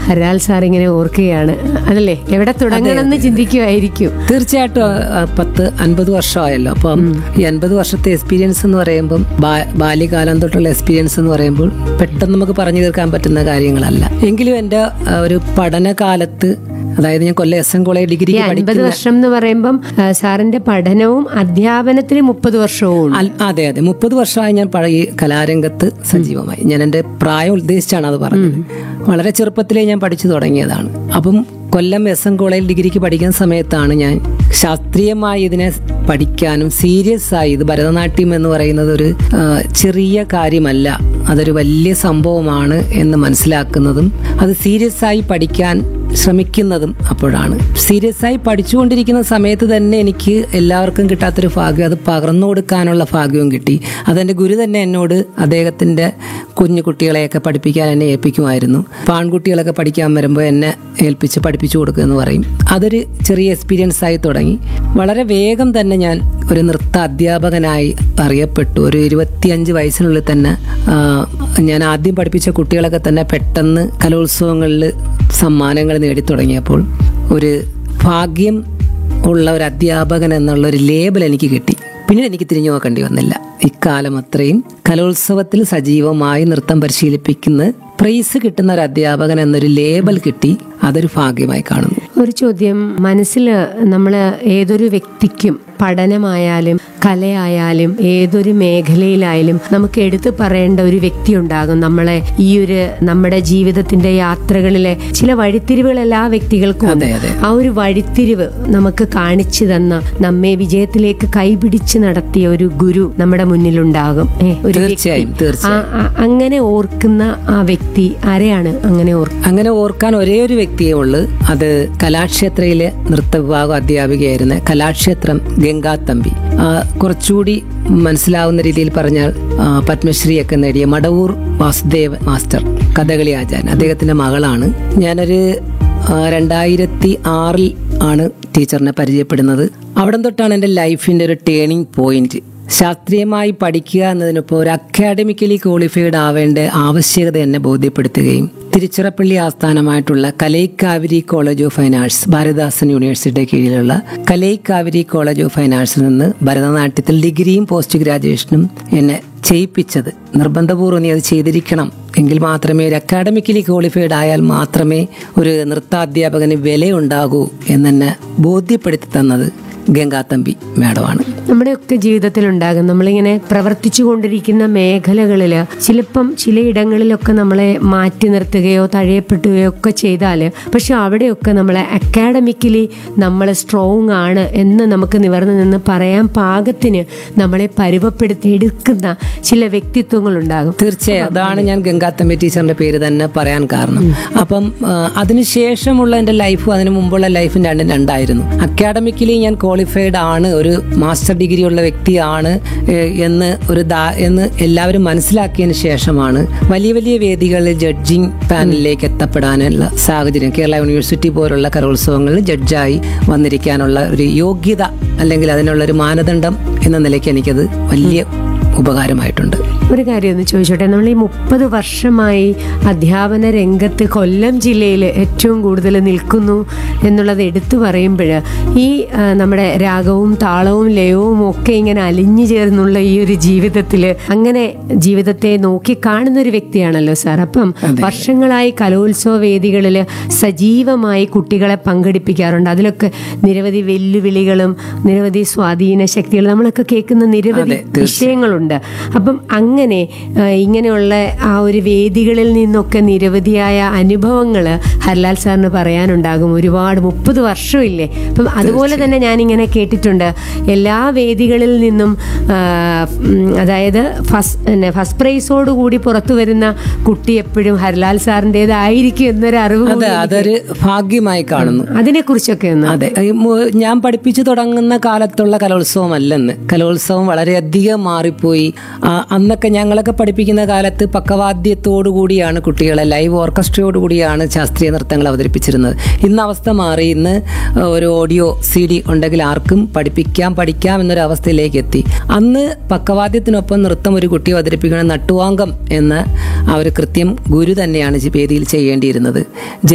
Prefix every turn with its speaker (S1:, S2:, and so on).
S1: ഹരാൽ sir ഇങ്ങനെ ഓർക്കുകയാണ് അതല്ലേ എവിടെ തുടങ്ങണമെന്ന് ചിന്തിക്കുമായിരിക്കും
S2: തീർച്ചയായിട്ടും ആ, ആ, പത്ത് അൻപത് വർഷമായല്ലോ അപ്പം ഈ അൻപത് വർഷത്തെ എക്സ്പീരിയൻസ് എന്ന് പറയുമ്പം ബാ- ബാല്യകാലം തൊട്ടുള്ള എക്സ്പീരിയൻസ് എന്ന് പറയുമ്പോൾ പെട്ടെന്ന് നമുക്ക് പറഞ്ഞു തീർക്കാൻ പറ്റുന്ന കാര്യങ്ങളല്ല എങ്കിലും എൻ്റെ ആ, ഒരു പഠനകാലത്ത് അതായത് ഞാൻ കൊല്ലം എസ് എൻ കോളേജ്
S1: ഈ
S2: ഡിഗ്രിക്ക്
S1: അൻപത്
S2: പഠിക്കുന്ന
S1: വർഷം എന്ന് പറയുമ്പം ആ, സാറിന്റെ പഠനവും അധ്യാപനത്തിന് മുപ്പത് വർഷവും ഉണ്ട്.
S2: അൽ- അതെ അതെ മുപ്പത് വർഷമായി ഞാൻ പഴയ കലാരംഗത്ത് സജീവമായി ഞാൻ എൻ്റെ പ്രായം ഉദ്ദേശിച്ചാണ് അത് പറഞ്ഞത് വളരെ ചെറുപ്പത്തിലേ ഞാൻ പഠിച്ചു തുടങ്ങിയതാണ് അപ്പം കൊല്ലം എസ് എൻ കോളേജിൽ ഡിഗ്രിക്ക് പഠിക്കുന്ന സമയത്താണ് ഞാൻ ശാസ്ത്രീയമായി ഇതിനെ പഠിക്കാനും സീരിയസ് ആയി ഇത് ഭരതനാട്യം എന്ന് പറയുന്നത് ഒരു ആ, ചെറിയ കാര്യമല്ല അതൊരു വലിയ സംഭവമാണ് എന്ന് മനസ്സിലാക്കുന്നതും അത് സീരിയസ് ആയി പഠിക്കാൻ ശ്രമിക്കുന്നതും അപ്പോഴാണ് സീരിയസ് ആയി പഠിച്ചുകൊണ്ടിരിക്കുന്ന സമയത്ത് തന്നെ എനിക്ക് എല്ലാവർക്കും കിട്ടാത്തൊരു ഭാഗ്യം അത് പകർന്നു കൊടുക്കാനുള്ള ഭാഗ്യവും കിട്ടി അതെൻ്റെ ഗുരു തന്നെ എന്നോട് അദ്ദേഹത്തിൻ്റെ കുഞ്ഞു കുട്ടികളെയൊക്കെ പഠിപ്പിക്കാൻ എന്നെ ഏൽപ്പിക്കുമായിരുന്നു ആൺകുട്ടികളൊക്കെ പഠിക്കാൻ വരുമ്പോൾ എന്നെ ഏൽപ്പിച്ച് പഠിപ്പിച്ചു കൊടുക്കുക എന്ന് പറയും അതൊരു ചെറിയ എക്സ്പീരിയൻസ് ആയി തുടങ്ങി വളരെ വേഗം തന്നെ ഞാൻ ഒരു നൃത്ത അധ്യാപകനായി അറിയപ്പെട്ടു ഒരു ഇരുപത്തിയഞ്ച് വയസ്സിനുള്ളിൽ തന്നെ ആ, ഞാൻ ആദ്യം പഠിപ്പിച്ച കുട്ടികളൊക്കെ തന്നെ പെട്ടെന്ന് കലോത്സവങ്ങളിൽ സമ്മാനങ്ങൾ നേടിത്തുടങ്ങിയപ്പോൾ ഒരു ഭാഗ്യം ഉള്ള ഒരു അധ്യാപകൻ എന്നുള്ള ഒരു ലേബൽ എനിക്ക് കിട്ടി പിന്നീട് എനിക്ക് തിരിഞ്ഞു നോക്കേണ്ടി വന്നില്ല ഇക്കാലം അത്രയും കലോത്സവത്തിൽ സജീവമായി നൃത്തം പരിശീലിപ്പിക്കുന്ന പ്രൈസ് കിട്ടുന്ന ഒരു അധ്യാപകൻ എന്നൊരു ലേബൽ കിട്ടി അതൊരു ഭാഗ്യമായി കാണുന്നു
S1: ഒരു ചോദ്യം മനസ്സിൽ നമ്മൾ ഏതൊരു വ്യക്തിക്കും പഠനമായാലും കലയായാലും ഏതൊരു മേഖലയിലായാലും നമുക്ക് എടുത്തു പറയേണ്ട ഒരു വ്യക്തി ഉണ്ടാകും നമ്മളെ ഈ ഒരു നമ്മുടെ ജീവിതത്തിന്റെ യാത്രകളിലെ ചില വഴിത്തിരിവുകൾ എല്ലാ വ്യക്തികൾക്കും ഉണ്ട്.
S2: അതെ, അതെ.
S1: ആ ഒരു വഴിത്തിരിവ് നമുക്ക് കാണിച്ചു തന്ന നമ്മെ വിജയത്തിലേക്ക് കൈപിടിച്ച് നടത്തിയ ഒരു ഗുരു നമ്മുടെ മുന്നിലുണ്ടാകും ഏ, ഒരു വ്യക്തി.
S2: തീർച്ചയായും, തീർച്ചയായും.
S1: ആ- ആ- അങ്ങനെ ഓർക്കുന്ന ആ വ്യക്തി ആരെയാണ് അങ്ങനെ ഓർക്കുക
S2: അങ്ങനെ ഓർക്കാൻ ഒരേ ഒരു വ്യക്തിയേ ഉള്ളൂ അത് കലാക്ഷേത്രയിലെ നൃത്ത വിഭാഗം അധ്യാപികയായിരുന്ന കലാക്ഷേത്രം ഗംഗാത്തമ്പി ആ, കുറച്ചുകൂടി മനസ്സിലാവുന്ന രീതിയിൽ പറഞ്ഞാൽ ആ, പത്മശ്രീയൊക്കെ നേടിയ മടവൂർ വാസുദേവ് മാസ്റ്റർ കഥകളി ആചാര്യൻ അദ്ദേഹത്തിന്റെ മകളാണ് ഞാനൊരു ആ, രണ്ടായിരത്തി ആറിൽ ആണ് ടീച്ചറിനെ പരിചയപ്പെടുന്നത് അവിടെ തൊട്ടാണ് എൻ്റെ ലൈഫിന്റെ ഒരു ടേണിംഗ് പോയിന്റ് ശാസ്ത്രീയമായി പഠിക്കുക എന്നതിനൊപ്പം ഒരു അക്കാഡമിക്കലി ക്വാളിഫൈഡ് ആവേണ്ട ആവശ്യകത എന്നെ ബോധ്യപ്പെടുത്തുകയും തിരുച്ചിറപ്പള്ളി ആസ്ഥാനമായിട്ടുള്ള Kalaikkaviri college of fine arts Bharathidasan യൂണിവേഴ്സിറ്റിയുടെ കീഴിലുള്ള കലൈക്കാവിരി കോളേജ് ഓഫ് ഫൈൻ ആർട്സിൽ നിന്ന് ഭരതനാട്യത്തിൽ ഡിഗ്രിയും പോസ്റ്റ് ഗ്രാജുവേഷനും എന്നെ ചെയ്യിപ്പിച്ചത് നിർബന്ധപൂർവ്വം നീ അത് ചെയ്തിരിക്കണം എങ്കിൽ മാത്രമേ ഒരു അക്കാഡമിക്കലി ക്വാളിഫൈഡ് ആയാൽ മാത്രമേ ഒരു നൃത്താധ്യാപകന് വിലയുണ്ടാകൂ എന്നെന്നെ ബോധ്യപ്പെടുത്തി തന്നത് ഗംഗാത്തമ്പി മാഡമാണ്
S1: നമ്മുടെയൊക്കെ ജീവിതത്തിൽ ഉണ്ടാകും നമ്മളിങ്ങനെ പ്രവർത്തിച്ചു കൊണ്ടിരിക്കുന്ന മേഖലകളിൽ ചിലപ്പം ചിലയിടങ്ങളിലൊക്കെ നമ്മളെ മാറ്റി നിർത്തുകയോ തഴയപ്പെടുകയോ ഒക്കെ ചെയ്താൽ പക്ഷെ അവിടെയൊക്കെ നമ്മളെ അക്കാഡമിക്കലി നമ്മൾ സ്ട്രോങ് ആണ് എന്ന് നമുക്ക് നിവർന്നു നിന്ന് പറയാൻ പാകത്തിന് നമ്മളെ പരുവപ്പെടുത്തി എടുക്കുന്ന ചില വ്യക്തിത്വങ്ങളുണ്ടാകും
S2: തീർച്ചയായും അതാണ് ഞാൻ ഗംഗാത്തമ്പി ടീച്ചറിന്റെ പേര് തന്നെ പറയാൻ കാരണം അപ്പം ആ, അതിനുശേഷമുള്ള എൻ്റെ ലൈഫും അതിനു മുമ്പുള്ള ലൈഫും രണ്ടും രണ്ടായിരുന്നു അക്കാഡമിക്കലി ഞാൻ ക്വാളിഫൈഡ് ആണ് ഒരു മാസ്റ്റർ ഡിഗ്രി ഉള്ള വ്യക്തിയാണ് ഏ, എന്ന് ഒരു ദാ- എന്ന് എല്ലാവരും മനസ്സിലാക്കിയതിന് ശേഷമാണ് വലിയ വലിയ വേദികളിൽ ജഡ്ജിങ് പാനലിലേക്ക് എത്തപ്പെടാനുള്ള സാഹചര്യം കേരള യൂണിവേഴ്സിറ്റി പോലുള്ള കലോത്സവങ്ങളിൽ ജഡ്ജായി വന്നിരിക്കാനുള്ള ഒരു യോഗ്യത അല്ലെങ്കിൽ അതിനുള്ള ഒരു മാനദണ്ഡം എന്ന നിലയ്ക്ക് എനിക്കത് വലിയ ഉപകാരമായിട്ടുണ്ട്
S1: ഒരു കാര്യം ഒന്ന് ചോദിച്ചോട്ടെ നമ്മൾ ഈ മുപ്പത് വർഷമായി അധ്യാപന രംഗത്ത് കൊല്ലം ജില്ലയിൽ ഏറ്റവും കൂടുതൽ നിൽക്കുന്നു എന്നുള്ളത് എടുത്തു പറയുമ്പോൾ ഈ ആ, നമ്മുടെ രാഗവും താളവും ലയവും ഒക്കെ ഇങ്ങനെ അലിഞ്ഞു ചേർന്നുള്ള ഈ ഒരു ജീവിതത്തിൽ അങ്ങനെ ജീവിതത്തെ നോക്കി കാണുന്ന ഒരു വ്യക്തിയാണല്ലോ സാർ അപ്പം വർഷങ്ങളായി കലോത്സവ വേദികളിൽ സജീവമായി കുട്ടികളെ പങ്കെടുപ്പിക്കാറുണ്ട് അതിലൊക്കെ നിരവധി വെല്ലുവിളികളും നിരവധി സ്വാധീന ശക്തികളും നമ്മളൊക്കെ കേൾക്കുന്ന നിരവധി വിഷയങ്ങളുണ്ട് അപ്പം അങ്ങനെ ആ, ഇങ്ങനെയുള്ള ആ ഒരു വേദികളിൽ നിന്നൊക്കെ നിരവധിയായ അനുഭവങ്ങൾ ഹർലാൽ സാറിന് പറയാനുണ്ടാകും ഒരുപാട് മുപ്പത് വർഷമില്ലേ അപ്പം അതുപോലെ തന്നെ ഞാനിങ്ങനെ കേട്ടിട്ടുണ്ട് എല്ലാ വേദികളിൽ നിന്നും ആ, ഉം, അതായത് ഫസ്റ്റ് പിന്നെ ഫസ്റ്റ് പ്രൈസോട് കൂടി പുറത്തു വരുന്ന കുട്ടി എപ്പോഴും ഹർലാൽ സാറിൻ്റെതായിരിക്കും എന്നൊരു അറിവ്
S2: അതെ അതൊരു ഭാഗ്യമായി കാണുന്നു
S1: അതിനെ കുറിച്ചൊക്കെ ഒന്ന്
S2: അതെ ഈ മു- ഞാൻ പഠിപ്പിച്ചു തുടങ്ങുന്ന കാലത്തുള്ള കലോത്സവം അല്ലെന്ന് കലോത്സവം വളരെയധികം മാറിപ്പോയി ആ, അന്നൊക്കെ ഞങ്ങളൊക്കെ പഠിപ്പിക്കുന്ന കാലത്ത് പക്കവാദ്യത്തോടു കൂടിയാണ് കുട്ടികളെ ലൈവ് ഓർക്കസ്ട്രയോട് കൂടിയാണ് ശാസ്ത്രീയ നൃത്തങ്ങൾ അവതരിപ്പിച്ചിരുന്നത് ഇന്ന് അവസ്ഥ മാറി ഇന്ന് ഒരു ഓഡിയോ സി ഡി ഉണ്ടെങ്കിൽ ആർക്കും പഠിപ്പിക്കാം പഠിക്കാം എന്നൊരു അവസ്ഥയിലേക്ക് എത്തി അന്ന് പക്കവാദ്യത്തിനൊപ്പം നൃത്തം ഒരു കുട്ടി അവതരിപ്പിക്കണം നട്ടുവാങ്കം എന്ന ആ ഒരു കൃത്യം ഗുരു തന്നെയാണ് വേദിയിൽ ചെയ്യേണ്ടിയിരുന്നത്